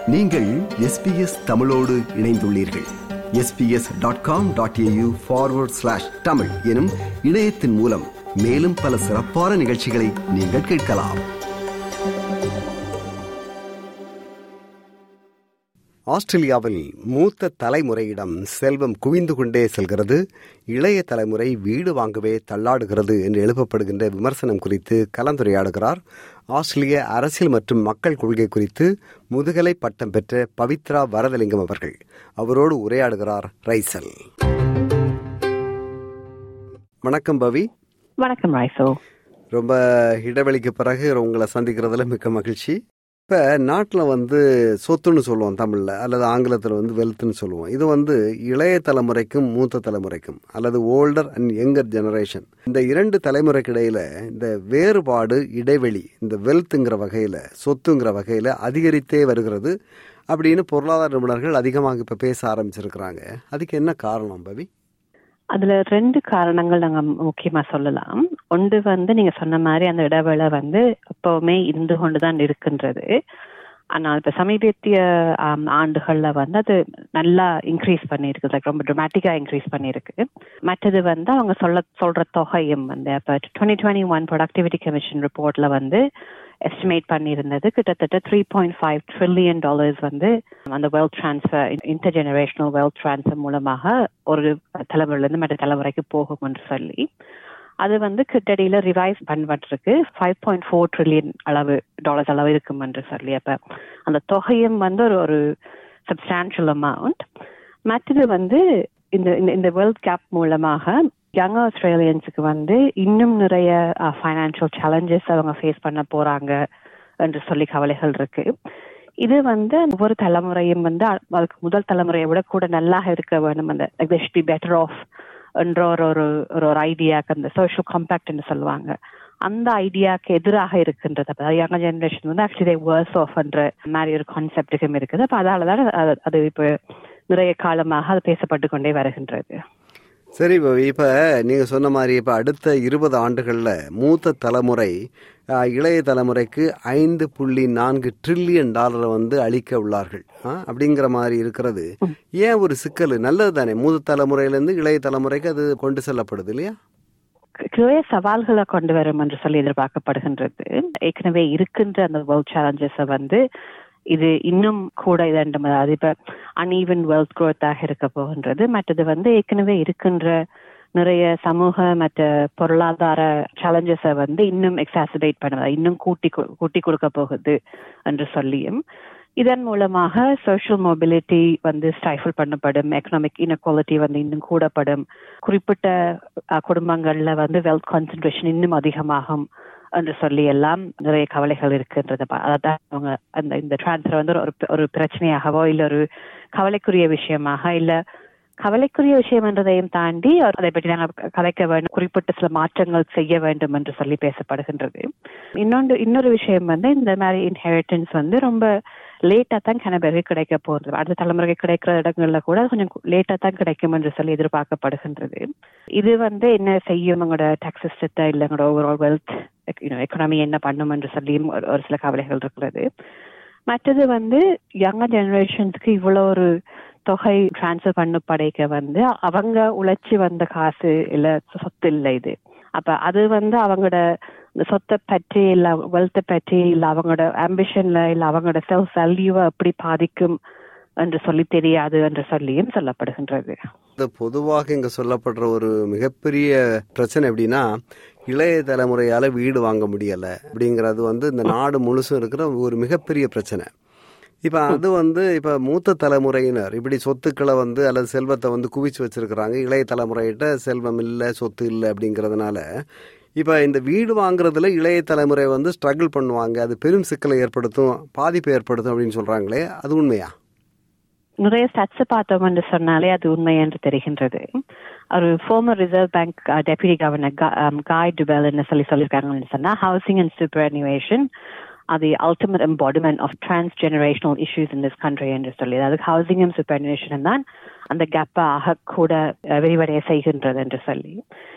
நீங்கள் எஸ்பிஎஸ் தமிழோடு இணைந்துள்ளீர்கள் SBS dot com dot AU forward slash Tamil எனும் இணையத்தின் மூலம் மேலும் பல சிறப்பான நிகழ்ச்சிகளை நீங்கள் கேட்கலாம் ஆஸ்திரேலியாவில் மூத்த தலைமுறையிடம் செல்வம் குவிந்து கொண்டே செல்கிறது இளைய தலைமுறை வீடு வாங்கவே தள்ளாடுகிறது என்று எழுப்பப்படுகின்ற விமர்சனம் குறித்து கலந்துரையாடுகிறார் ஆஸ்திரேலிய அரசியல் மற்றும் மக்கள் கொள்கை குறித்து முதுகலை பட்டம் பெற்ற பவித்ரா வரதலிங்கம் அவர்கள் அவரோடு உரையாடுகிறார் ரைசல் வணக்கம் பவி வணக்கம் ராய்சோ ரொம்ப இடைவெளிக்கு பிறகு உங்களை சந்திக்கிறதுல மிக்க மகிழ்ச்சி இப்போ நாட்டில் வந்து சொத்துன்னு சொல்லுவோம் தமிழில் அல்லது ஆங்கிலத்தில் வந்து வெல்த்னு சொல்லுவோம் இது வந்து இளைய தலைமுறைக்கும் மூத்த தலைமுறைக்கும் அல்லது ஓல்டர் அண்ட் யங்கர் ஜெனரேஷன் இந்த இரண்டு தலைமுறைக்கு இடையில இந்த வேறுபாடு இடைவெளி இந்த வெல்த்துங்கிற வகையில் சொத்துங்கிற வகையில் அதிகரித்தே வருகிறது அப்படின்னு பொருளாதார நிபுணர்கள் அதிகமாக இப்போ பேச ஆரம்பிச்சிருக்கிறாங்க அதுக்கு என்ன காரணம் பவி அதுல ரெண்டு காரணங்கள் நாங்க முக்கியமா சொல்லலாம் ஒன்று வந்து நீங்க சொன்ன மாதிரி அந்த இடைவேளை வந்து எப்பவுமே இருந்து கொண்டுதான் இருக்கின்றது ஆனால் இப்ப சமீபத்திய ஆண்டுகள்ல வந்து அது நல்லா இன்க்ரீஸ் பண்ணிருக்கு லைக் ரொம்ப ட்ரமாட்டிக்கா இன்க்ரீஸ் பண்ணிருக்கு மற்றது வந்து அவங்க சொல்ல சொல்ற தொகையும் வந்து அப்ப twenty twenty one productivity commission ரிப்போர்ட்ல வந்து எஸ்டிமேட் பண்ணியிருந்தது கிட்டத்தட்ட three point five trillion dollars வந்து அந்த wealth transfer intergenerational wealth transfer மூலமாக ஒரு தலைமுறையிலிருந்து மற்ற தலைமுறைக்கு போகும் என்று சொல்லி அது வந்து கிட்டடியில ரிவைஸ் பண்ணப்பட்டிருக்கு ஃபைவ் பாயிண்ட் ஃபோர் ட்ரில்லியன் அளவு டாலர்ஸ் அளவு இருக்கும் என்று சொல்லி அப்ப அந்த தொகையும் வந்து ஒரு ஒரு சப்ஸ்டான்ஷியல் அமௌண்ட் மற்றது வந்து இந்த இந்த வெல்த் கேப் மூலமாக யங் ஆஸ்திரேலியன்ஸுக்கு வந்து இன்னும் நிறைய ஃபைனான்சியல் சேலஞ்சஸ் அவங்க ஃபேஸ் பண்ண போறாங்க என்று சொல்லி கவலைகள் இருக்கு இது வந்து ஒவ்வொரு தலைமுறையும் வந்து அதுக்கு முதல் தலைமுறையை விட கூட நல்லா இருக்க வேணும் அந்த பி பெட்டர் ஆஃப் என்ற ஒரு ஒரு ஒரு ஐடியாக்கு அந்த சோஷியல் காம்பேக்ட்னு சொல்லுவாங்க அந்த ஐடியாக்கு எதிராக இருக்கின்றது அப்போ யங் ஜெனரேஷன் வந்து ஆக்சுவலி வேர்ஸ் ஆஃப்ன்ற மாதிரி ஒரு கான்செப்டுக்கும் இருக்குது அப்போ அதால தான் அது இப்போ நிறைய காலமாக அது பேசப்பட்டு கொண்டே வருகின்றது சரி இப்போ நீங்கள் சொன்ன மாதிரி இப்போ அடுத்த இருபது ஆண்டுகளில் மூத்த தலைமுறை இளைய தலைமுறைக்கு ஐந்து புள்ளி நான்கு ட்ரில்லியன் டாலரை வந்து அளிக்க உள்ளார்கள் அப்படிங்கிற மாதிரி இருக்கிறது ஏன் ஒரு சிக்கல் நல்லது தானே மூத்த தலைமுறையிலேருந்து இளைய தலைமுறைக்கு அது கொண்டு செல்லப்படுது இல்லையா நிறைய சவால்களை கொண்டு வரும் என்று சொல்லி எதிர்பார்க்கப்படுகின்றது ஏற்கனவே இருக்கின்ற அந்த வேர்ல்ட் சேலஞ்சஸை வந்து இது இன்னும் கூட இதண்டம் அதாவது இப்ப அன்ஈவன் வெல்த் குரோத்தாக இருக்க போகின்றது மற்றது வந்து ஏற்கனவே இருக்கின்ற நிறைய சமூக மற்ற பொருளாதார சேலஞ்சஸை வந்து இன்னும் எக்ஸாசிபேட் பண்ணுவது இன்னும் கூட்டி கூட்டி கொடுக்க போகுது என்று சொல்லியும் இதன் மூலமாக சோஷியல் மொபிலிட்டி வந்து ஸ்டைஃபிள் பண்ணப்படும் எக்கனாமிக் இன்எக்வாலிட்டி வந்து இன்னும் கூடப்படும் குறிப்பிட்ட குடும்பங்கள்ல வந்து வெல்த் கான்சன்ட்ரேஷன் இன்னும் அதிகமாகும் என்று சொல்லி எல்லாம் நிறைய கவலைகள் இருக்கின்றது அதான் அவங்க அந்த இந்த டிரான்ஸ்ஃபர் வந்து ஒரு ஒரு பிரச்சனையாகவோ இல்ல ஒரு கவலைக்குரிய விஷயமாக இல்ல கவலைக்குரிய விஷயம் என்றதையும் தாண்டி அதை பற்றி நாங்கள் கலைக்க வேண்டும் குறிப்பிட்ட சில மாற்றங்கள் செய்ய வேண்டும் என்று சொல்லி பேசப்படுகின்றது இன்னொன்று இன்னொரு விஷயம் வந்து இந்த மாதிரி இன்ஹெரிட்டன்ஸ் வந்து ரொம்ப லேட்டா தான் கன பேருக்கு கிடைக்க போகிறது அடுத்த தலைமுறைக்கு கிடைக்கிற இடங்கள்ல கூட கொஞ்சம் லேட்டா தான் கிடைக்கும் என்று சொல்லி எதிர்பார்க்கப்படுகின்றது இது வந்து என்ன செய்யும் எங்களோட டாக்ஸ் சிஸ்டத்தை இல்லை எங்களோட ஓவரால் வெல்த் எக்கனாமி என்ன பண்ணும் என்று சொல்லியும் ஒரு சில கவலைகள் இருக்கிறது மற்றது வந்து யங்கர் ஜெனரேஷன்ஸ்க்கு இவ்வளோ ஒரு தொகை டிரான்ஸ்ஃபர் பண்ண படைக்க வந்து அவங்க உழைச்சி வந்த காசு இல்ல சொத்து இல்லை இது அப்ப அது வந்து அவங்களோட சொத்தை பற்றி இல்ல வெல்த்தை பற்றி இல்ல அவங்களோட ஆம்பிஷன்ல இல்ல அவங்களோட செல்ஃப் வேல்யூவை எப்படி பாதிக்கும் என்று சொல்லி தெரியாது என்று சொல்லியும் சொல்லப்படுகின்றது பொதுவாக இங்க சொல்லப்படுற ஒரு மிகப்பெரிய பிரச்சனை எப்படின்னா இளைய தலைமுறையால வீடு வாங்க முடியல அப்படிங்கிறது வந்து இந்த நாடு முழுசும் இருக்கிற ஒரு மிகப்பெரிய பிரச்சனை இப்ப அது வந்து இப்ப மூத்த தலைமுறையினர் இப்படி சொத்துக்களை வந்து அல்லது செல்வத்தை வந்து குவிச்சு வச்சிருக்கிறாங்க இளைய தலைமுறையிட்ட செல்வம் இல்லை சொத்து இல்லை அப்படிங்கறதுனால இப்ப இந்த வீடு வாங்குறதுல இளைய தலைமுறை வந்து ஸ்ட்ரகிள் பண்ணுவாங்க அது பெரும் சிக்கலை ஏற்படுத்தும் பாதிப்பை ஏற்படுத்தும் அப்படின்னு சொல்றாங்களே அது உண்மையா நிறைய ஸ்டாட்ஸ் பார்த்தோம் என்று சொன்னாலே அது உண்மை என்று தெரிகின்றது ஒரு former reserve bank deputy governor Guy Debelle என்ன சொல்லி சொல்லியிருக்காங்கன்னு சொன்னா ஹவுசிங் அண்ட் சூப்பர் அனிவேஷன் அது ultimate embodiment of transgenerational issues in this country என்று சொல்லி அதாவது ஹவுசிங்கும் சூப்பர் தான் அந்த கேப்பை ஆக கூட விரிவடைய செய்கின்றது என்று சொல்லி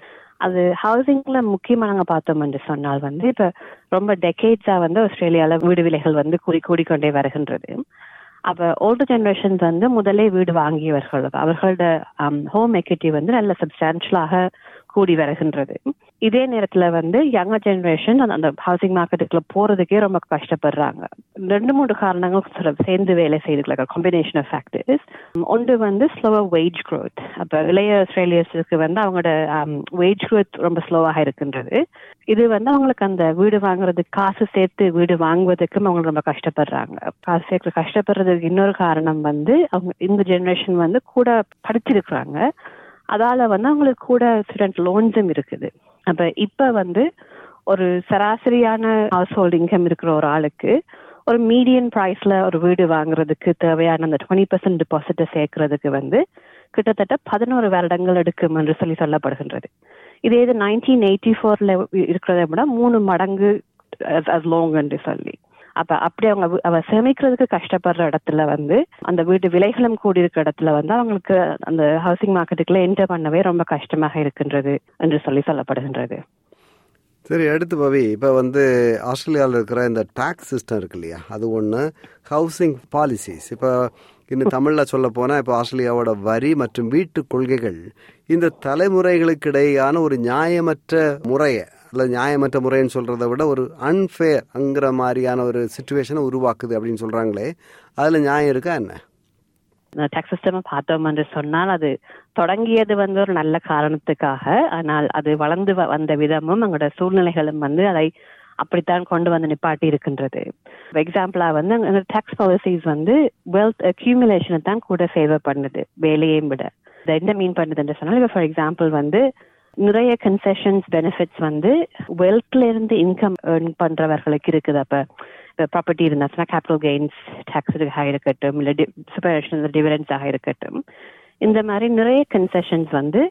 அது ஹவுசிங்ல முக்கியமா நாங்க பார்த்தோம் என்று சொன்னால் வந்து இப்ப ரொம்ப டெக்கேட்ஸா வந்து ஆஸ்திரேலியால வீடு விலைகள் வந்து கூடி கூடிக்கொண்டே வருகின்றது அப்ப ஓல்டு ஜெனரேஷன்ஸ் வந்து முதலே வீடு வாங்கியவர்கள் அவர்களோட ஹோம் எக்விட்டி வந்து நல்ல சப்ஸ்டான்ஷியலாக கூடி வருகின்றது இதே நேரத்துல வந்து யங்கர் ஜெனரேஷன் அந்த ஹவுசிங் மார்க்கெட்டுக்குள்ள போறதுக்கே ரொம்ப கஷ்டப்படுறாங்க ரெண்டு மூணு காரணங்கள் சில சேர்ந்து வேலை செய்துக்கலாம் காம்பினேஷன் ஆஃப் ஃபேக்டர்ஸ் ஒன்று வந்து ஸ்லோவர் வெயிட் க்ரோத் அப்ப இளைய ஆஸ்திரேலியர்ஸுக்கு வந்து அவங்களோட வெயிட் க்ரோத் ரொம்ப ஸ்லோவாக இருக்கின்றது இது வந்து அவங்களுக்கு அந்த வீடு வாங்குறதுக்கு காசு சேர்த்து வீடு வாங்குவதற்கும் அவங்க ரொம்ப கஷ்டப்படுறாங்க காசு சேர்த்து கஷ்டப்படுறதுக்கு இன்னொரு காரணம் வந்து அவங்க இந்த ஜெனரேஷன் வந்து கூட படிச்சிருக்கிறாங்க அதால வந்து அவங்களுக்கு கூட ஸ்டூடெண்ட் லோன்ஸும் இருக்குது அப்ப இப்ப வந்து ஒரு சராசரியான ஹவுஸ் ஹோல்ட் இன்கம் இருக்கிற ஒரு ஆளுக்கு ஒரு மீடியன் ப்ரைஸ்ல ஒரு வீடு வாங்குறதுக்கு தேவையான அந்த டுவெண்ட்டி பர்சன்ட் டெபாசிட்டை சேர்க்கறதுக்கு வந்து கிட்டத்தட்ட பதினோரு வருடங்கள் எடுக்கும் என்று சொல்லி சொல்லப்படுகின்றது இதே இது நைன்டீன் எயிட்டி ஃபோர்ல இருக்கிறத விட மூணு மடங்கு as long என்று சொல்லி அப்ப அப்படி அவங்க வி- அவ சேமிக்கிறதுக்கு கஷ்டப்படுற இடத்துல வந்து அந்த வீட்டு விலைகளும் கூடி இருக்கிற இடத்துல வந்து அவங்களுக்கு அந்த ஹவுசிங் மார்க்கெட்டுக்குள்ள என்டர் பண்ணவே ரொம்ப கஷ்டமாக இருக்கின்றது என்று சொல்லி சொல்லப்படுகின்றது சரி அடுத்து பவி இப்போ வந்து ஆஸ்திரேலியாவில் இருக்கிற இந்த டாக்ஸ் சிஸ்டம் இருக்கு இல்லையா அது ஒன்று ஹவுசிங் பாலிசிஸ் இப்போ இன்னும் தமிழில் சொல்ல போனால் இப்போ ஆஸ்திரேலியாவோட வரி மற்றும் வீட்டு கொள்கைகள் இந்த தலைமுறைகளுக்கு இடையேயான ஒரு நியாயமற்ற முறையை அல்லது நியாயமற்ற முறைன்னு சொல்கிறத விட ஒரு அன்ஃபேர்ங்கிற மாதிரியான ஒரு சுச்சுவேஷனை உருவாக்குது அப்படின்னு சொல்கிறாங்களே அதில் நியாயம் இருக்கா என்ன டாக்ஸ் சிஸ்டம் பார்த்தோம் என்று சொன்னால் அது தொடங்கியது வந்து ஒரு நல்ல காரணத்துக்காக ஆனால் அது வளர்ந்து வ- வந்த விதமும் அங்களோட சூழ்நிலைகளும் வந்து அதை அப்படித்தான் கொண்டு வந்து நிப்பாட்டி இருக்கின்றது எக்ஸாம்பிளா வந்து எங்க டாக்ஸ் பாலிசிஸ் வந்து வெல்த் அக்யூமுலேஷனை தான் கூட ஃபேவர் பண்ணுது வேலையையும் விட இது என்ன மீன் பண்ணுதுன்னு சொன்னால் இப்போ ஃபார் எக்ஸாம்பிள் வந்து நிறைய கன்செஷன்ஸ் பெனிஃபிட்ஸ் வந்து வெல்த்ல இருந்து இன்கம் ஏர்ன் பண்றவர்களுக்கு இருக்குது அப்ப இப்போ ப்ராப்பர்ட்டி இருந்தாச்சுன்னா கேபிட்டல் கெயின்ஸ் டேக்ஸுக்காக இருக்கட்டும் இல்லை சூப்பர் டிவிடன்ஸாக இருக்கட்டும் இந்த மாதிரி நிறைய கன்செஷன்ஸ் வந்து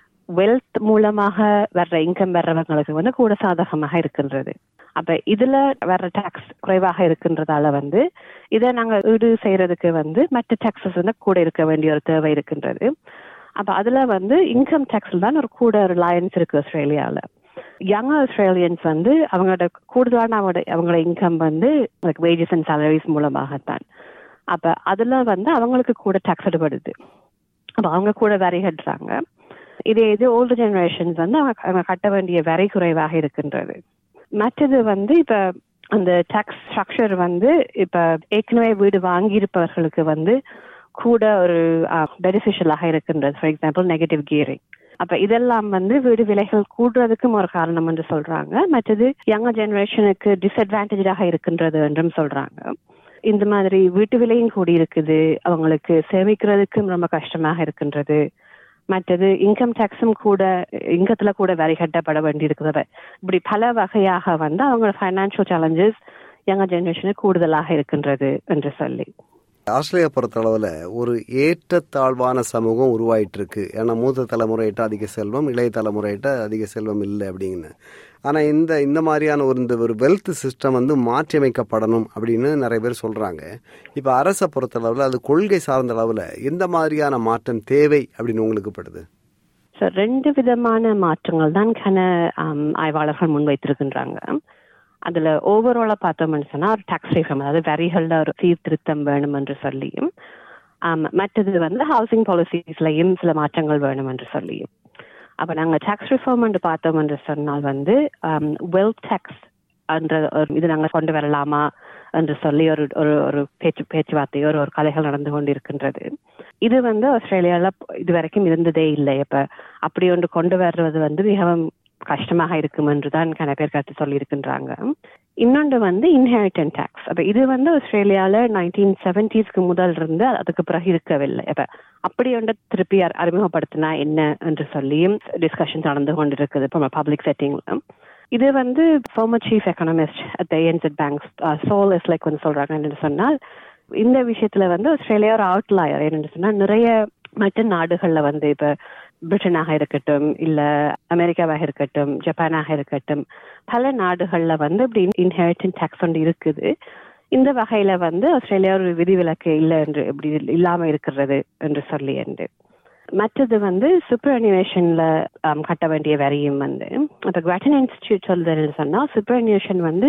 வெல்த் மூலமாக வர்ற இன்கம் வர்றவங்களுக்கு வந்து கூட சாதகமாக இருக்கின்றது அப்ப இதுல வர்ற டாக்ஸ் குறைவாக இருக்கின்றதால வந்து இதை நாங்க ஈடு செய்யறதுக்கு வந்து மற்ற டாக்ஸஸ் வந்து கூட இருக்க வேண்டிய ஒரு தேவை இருக்கின்றது அப்ப அதுல வந்து இன்கம் டாக்ஸ்ல தான் ஒரு கூட ரிலையன்ஸ் இருக்கு ஆஸ்திரேலியால யங் ஆஸ்திரேலியன்ஸ் வந்து அவங்களோட கூடுதலான அவங்களோட அவங்களோட இன்கம் வந்து வேஜஸ் அண்ட் சாலரிஸ் மூலமாகத்தான் அப்ப அதுல வந்து அவங்களுக்கு கூட டாக்ஸ் எடுபடுது அப்ப அவங்க கூட வரி கட்டுறாங்க இதே இது ஓல்டு ஜெனரேஷன்ஸ் வந்து அவங்க அவங்க கட்ட வேண்டிய வரி குறைவாக இருக்கின்றது மற்றது வந்து இப்ப அந்த டாக்ஸ் ஸ்ட்ரக்சர் வந்து இப்ப ஏற்கனவே வீடு வாங்கியிருப்பவர்களுக்கு வந்து கூட ஒரு பெனிஃபிஷியலாக இருக்கின்றது ஃபார் எக்ஸாம்பிள் நெகட்டிவ் கியரிங் அப்ப இதெல்லாம் வந்து வீடு விலைகள் கூடுறதுக்கும் ஒரு காரணம் என்று சொல்றாங்க மற்றது யங்க ஜெனரேஷனுக்கு டிஸ்அட்வான்டேஜாக இருக்கின்றது என்றும் சொல்றாங்க இந்த மாதிரி வீட்டு விலையும் கூடி இருக்குது அவங்களுக்கு சேமிக்கிறதுக்கும் ரொம்ப கஷ்டமாக இருக்கின்றது மற்றது இன்கம் டேக்ஸும் கூட இங்கத்துல கூட வரி கட்டப்பட வேண்டியிருக்கிறது இப்படி பல வகையாக வந்து அவங்க ஃபைனான்சியல் சேலஞ்சஸ் யங்க ஜெனரேஷனுக்கு கூடுதலாக இருக்கின்றது என்று சொல்லி ஆஸ்திரேலியா பொறுத்தளவில் ஒரு ஏற்றத்தாழ்வான சமூகம் உருவாயிட்டு இருக்கு ஏன்னா மூத்த தலைமுறையிட்ட அதிக செல்வம் இளைய தலைமுறையிட்ட அதிக செல்வம் இல்லை அப்படிங்கன்னு ஆனால் இந்த இந்த மாதிரியான ஒரு இந்த ஒரு வெல்த் சிஸ்டம் வந்து மாற்றியமைக்கப்படணும் அப்படின்னு நிறைய பேர் சொல்கிறாங்க இப்போ அரசை பொறுத்தளவில் அது கொள்கை சார்ந்த அளவில் எந்த மாதிரியான மாற்றம் தேவை அப்படின்னு உங்களுக்கு படுது ஸோ ரெண்டு விதமான மாற்றங்கள் தான் கன ஆய்வாளர்கள் முன்வைத்திருக்கின்றாங்க அதுல ஓவராலா பார்த்தோம்னு சொன்னா ஒரு டாக்ஸ் ரீஃபார்ம் அதாவது வரிகள்ல ஒரு சீர்திருத்தம் வேணும் என்று சொல்லியும் மற்றது வந்து ஹவுசிங் பாலிசிஸ்லயும் சில மாற்றங்கள் வேணும் என்று சொல்லியும் அப்ப நாங்க டாக்ஸ் ரிஃபார்ம் என்று பார்த்தோம் என்று சொன்னால் வந்து வெல்த் டேக்ஸ் என்ற ஒரு இது நாங்கள் கொண்டு வரலாமா என்று சொல்லி ஒரு ஒரு ஒரு பேச்சு பேச்சுவார்த்தை ஒரு ஒரு கதைகள் நடந்து கொண்டிருக்கின்றது இது வந்து ஆஸ்திரேலியால இது வரைக்கும் இருந்ததே இல்லை இப்ப அப்படி ஒன்று கொண்டு வர்றது வந்து மிகவும் கஷ்டமாக இருக்கும் என்று தான் கன பேர் கருத்து சொல்லியிருக்கின்றாங்க இன்னொன்று வந்து இன்ஹெரிட்டன் டேக்ஸ் அப்ப இது வந்து ஆஸ்திரேலியால நைன்டீன் செவன்டிஸ்க்கு முதல் இருந்து அதுக்கு பிறகு இருக்கவில்லை அப்ப அப்படி ஒன்று திருப்பி அறிமுகப்படுத்தினா என்ன என்று சொல்லியும் டிஸ்கஷன் நடந்து கொண்டிருக்குது இப்போ பப்ளிக் செட்டிங்ல இது வந்து former chief economist at ANZ banks Saul is like வந்து சொல்றாங்க என்று சொன்னால் இந்த விஷயத்துல வந்து ஆஸ்திரேலியா ஒரு அவுட்லாயர் என்னன்னு சொன்னா நிறைய மற்ற நாடுகள்ல வந்து இப்ப பிரிட்டனாக இருக்கட்டும் இல்ல அமெரிக்காவாக இருக்கட்டும் ஜப்பானாக இருக்கட்டும் பல நாடுகள்ல வந்து இப்படி இன்ஹெரிட்டன் டேக்ஸ் ஒன்று இருக்குது இந்த வகையில வந்து ஆஸ்திரேலியா ஒரு விதிவிலக்கு இல்லை என்று இப்படி இல்லாம இருக்கிறது என்று சொல்லி என்று மற்றது வந்து சூப்பர் அனிவேஷன்ல கட்ட வேண்டிய வரியும் வந்து இப்போ குவாட்டன் இன்ஸ்டியூட் சொல்றதுன்னு சொன்னா சூப்பர் அனிவேஷன் வந்து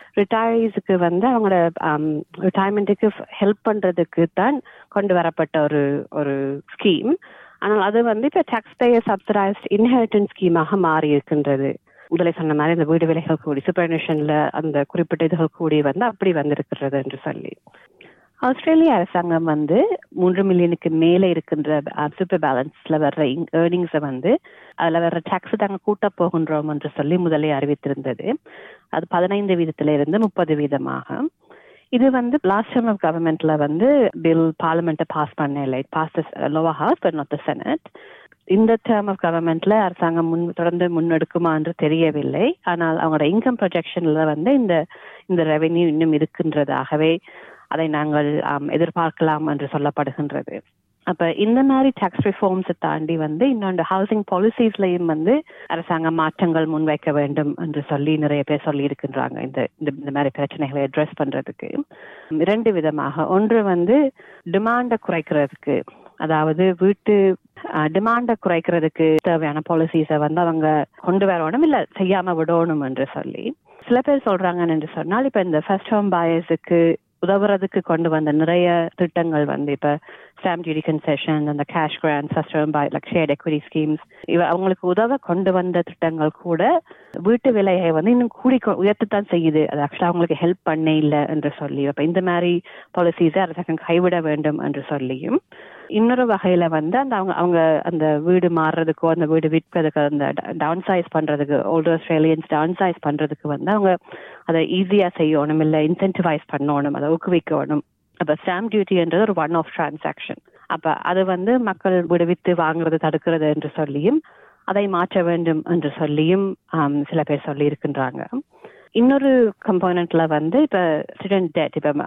ரிட்டையர்ஸுக்கு வந்து அவங்களோட ரிட்டையர்மெண்ட்டுக்கு ஹெல்ப் பண்றதுக்கு தான் கொண்டு வரப்பட்ட ஒரு ஒரு ஸ்கீம் ஆனால் அது வந்து இப்போ டாக்ஸ் பேயர் சப்சிடைஸ்ட் இன்ஹெரிட்டன்ஸ் ஸ்கீமாக மாறி இருக்கின்றது முதலே சொன்ன மாதிரி இந்த வீடு விலைகள் கூடி சூப்பர்னேஷன்ல அந்த குறிப்பிட்ட இதுகள் கூடி வந்து அப்படி வந்திருக்கிறது என்று சொல்லி ஆஸ்திரேலிய அரசாங்கம் வந்து மூன்று மில்லியனுக்கு மேலே இருக்கின்ற சூப்பர் பேலன்ஸ்ல வர்ற ஏர்னிங்ஸை வந்து அதுல வர்ற டாக்ஸ் தாங்க கூட்ட போகின்றோம் என்று சொல்லி முதலே அறிவித்திருந்தது அது பதினைந்து வீதத்தில இருந்து முப்பது வீதமாக இது வந்து லாஸ்ட் டைம் ஆஃப் கவர்மெண்ட்ல வந்து பில் பார்லிமெண்ட்டை பாஸ் பண்ணல pass lower house but not the senate இந்த டேர்ம் ஆஃப் கவர்மெண்ட்ல அரசாங்கம் முன் தொடர்ந்து முன்னெடுக்குமா என்று தெரியவில்லை ஆனால் அவங்களோட இன்கம் ப்ரொஜெக்ஷன்ல வந்து இந்த இந்த ரெவென்யூ இன்னும் இருக்கின்றதாகவே அதை நாங்கள் எதிர்பார்க்கலாம் என்று சொல்லப்படுகின்றது அப்ப இந்த மாதிரி டாக்ஸ் ரிஃபார்ம்ஸை தாண்டி வந்து இன்னொன்று ஹவுசிங் பாலிசிஸ்லயும் வந்து அரசாங்கம் மாற்றங்கள் முன்வைக்க வேண்டும் என்று சொல்லி நிறைய பேர் சொல்லி இருக்கின்றாங்க இந்த இந்த மாதிரி பிரச்சனைகளை அட்ரஸ் பண்றதுக்கு இரண்டு விதமாக ஒன்று வந்து டிமாண்டை குறைக்கிறதுக்கு அதாவது வீட்டு டிமாண்டை குறைக்கிறதுக்கு தேவையான பாலிசிஸை வந்து அவங்க கொண்டு வரணும் இல்ல செய்யாம விடணும் என்று சொல்லி சில பேர் சொல்றாங்கன்னு என்று சொன்னால் இப்ப இந்த ஃபர்ஸ்ட் ஹோம் பாயர்ஸுக்கு உதவுறதுக்கு கொண்டு வந்த நிறைய திட்டங்கள் வந்து இப்ப ஸ்டாம்ப் டியூட்டி கன்செஷன் அந்த cash grant first home buy like shared equity schemes இவ அவங்களுக்கு உதவ கொண்டு வந்த திட்டங்கள் கூட வீட்டு விலையை வந்து இன்னும் கூடி உயர்த்தத்தான் செய்யுது அது ஆக்சுவலா அவங்களுக்கு ஹெல்ப் பண்ணே இல்லை என்று சொல்லி அப்ப இந்த மாதிரி பாலிசிஸை அரசாங்கம் கைவிட வேண்டும் என்று சொல்லியும் இன்னொரு வகையில வந்து அந்த அவங்க அவங்க அந்த வீடு மாறுறதுக்கோ அந்த வீடு விற்கிறதுக்கு அந்த டவுன் சைஸ் பண்றதுக்கு ஓல்டர் ஆஸ்திரேலியன்ஸ் டவுன் சைஸ் பண்றதுக்கு வந்து அவங்க அதை ஈஸியா செய்யணும் இல்ல இன்சென்டிவைஸ் பண்ணணும் அதை ஊக்குவிக்கணும் அப்ப ஸ்டாம்ப் டியூட்டின்றது ஒரு ஒன் ஆஃப் டிரான்சாக்ஷன் அப்ப அது வந்து மக்கள் வீடு வித்து வாங்குறது தடுக்கிறது என்று சொல்லியும் அதை மாற்ற வேண்டும் என்று சொல்லியும் சில பேர் சொல்லி இருக்கின்றாங்க இன்னொரு கம்போனன்ட்ல வந்து இப்ப ஸ்டூடெண்ட் டெட் இப்ப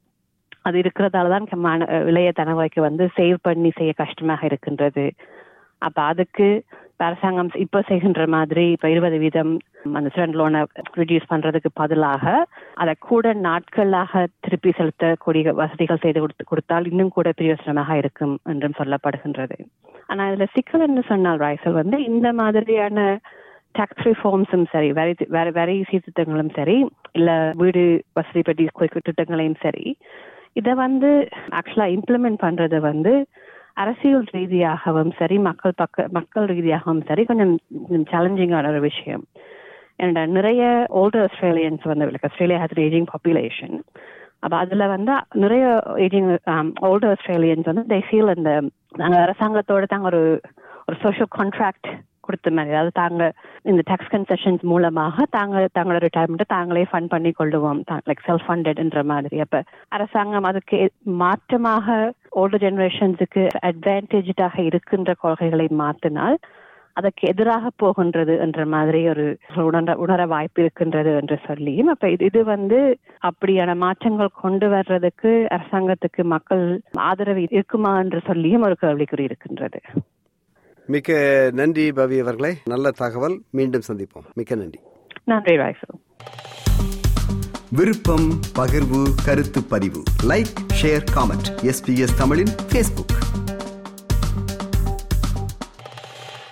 அது இருக்கிறதால தான் இளைய தலைமுறைக்கு வந்து சேவ் பண்ணி செய்ய கஷ்டமாக இருக்கின்றது அப்ப அதுக்கு அரசாங்கம் இப்ப செய்கின்ற மாதிரி இப்ப இருபது வீதம் அந்த ஸ்டூடெண்ட் லோனை ரிடியூஸ் பண்றதுக்கு பதிலாக அதை கூட நாட்களாக திருப்பி செலுத்தக்கூடிய வசதிகள் செய்து கொடுத்து கொடுத்தால் இன்னும் கூட பிரயோசனமாக இருக்கும் என்றும் சொல்லப்படுகின்றது ஆனா இதுல சிக்கல் என்று சொன்னால் ராய்சல் வந்து இந்த மாதிரியான டாக்ஸ் ரிஃபார்ம்ஸும் சரி வேற வேற வேற சீர்திருத்தங்களும் சரி இல்ல வீடு வசதி பற்றி திட்டங்களையும் சரி இதை வந்து ஆக்சுவலா இம்ப்ளிமெண்ட் பண்றது வந்து அரசியல் ரீதியாகவும் சரி மக்கள் பக்க மக்கள் ரீதியாகவும் சரி கொஞ்சம் சேலஞ்சிங்கான ஒரு விஷயம் என்னோட நிறைய ஓல்டர் ஆஸ்திரேலியன்ஸ் வந்து ஆஸ்திரேலியா ஹேஸ் ஏஜிங் பாப்புலேஷன் அப்ப அதுல வந்து நிறைய ஏஜிங் ஓல்டர் ஆஸ்திரேலியன்ஸ் வந்து தே ஃபீல் அந்த நாங்க அரசாங்கத்தோட தாங்க ஒரு ஒரு சோஷியல் கான்ட்ராக்ட் கொடுத்த மாதிரி அதாவது தாங்க இந்த டாக்ஸ் கன்செஷன்ஸ் மூலமாக தாங்க தங்களோட ரிட்டையர்மெண்ட்டை தாங்களே ஃபண்ட் பண்ணி கொள்ளுவோம் லைக் செல்ஃப் ஃபண்டட்ன்ற மாதிரி அப்ப அரசாங்கம் அதுக்கு மாற்றமாக ஓல்டர் ஜெனரேஷன்ஸுக்கு அட்வான்டேஜாக இருக்கின்ற கொள்கைகளை மாற்றினால் அதற்கு எதிராக போகின்றது என்ற மாதிரி ஒரு உணர உணர வாய்ப்பு இருக்கின்றது என்று சொல்லியும் அப்ப இது இது வந்து அப்படியான மாற்றங்கள் கொண்டு வர்றதுக்கு அரசாங்கத்துக்கு மக்கள் ஆதரவு இருக்குமா என்று சொல்லியும் ஒரு கேள்விக்குறி இருக்கின்றது மிக்க நன்றி பவி அவர்களே நல்ல தகவல் மீண்டும் சந்திப்போம் மிக்க நன்றி நன்றி ராய்சல் விருப்பம் பகிர்வு கருத்து பதிவு லைக் ஷேர் காமெண்ட் எஸ்பிஎஸ் தமிழின் பேஸ்புக்